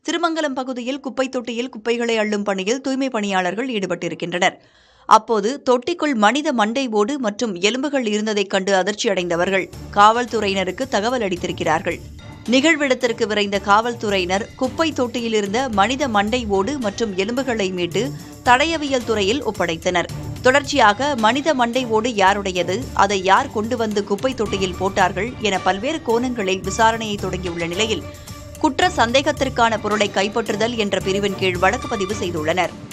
திருமங்கலம் பகுதியில் குப்பை தொட்டியில் குப்பைகளை அள்ளும் பணியில் தூய்மை பணியாளர்கள் ஈடுபட்டிருக்கின்றனர் அப்போது தொட்டிக்குள் மனித மண்டை ஓடு மற்றும் எலும்புகள் இருந்ததைக் கண்டு அதிர்ச்சியடைந்தவர்கள் காவல்துறையினருக்கு தகவல் அளித்திருக்கிறார்கள் நிகழ்விடத்திற்கு விரைந்த காவல்துறையினர் குப்பை தொட்டியில் இருந்த மனித மண்டை ஓடு மற்றும் எலும்புகளை மீட்டு தடயவியல் துறையில் ஒப்படைத்தனர் தொடர்ச்சியாக மனித மண்டை ஓடு யாருடையது அதை யார் கொண்டு வந்து குப்பை தொட்டியில் போட்டார்கள் என பல்வேறு கோணங்களில் விசாரணையை தொடங்கியுள்ள நிலையில் குற்ற சந்தேகத்திற்கான பொருளை கைப்பற்றுதல் என்ற பிரிவின் கீழ் வழக்கு பதிவு செய்துள்ளனர்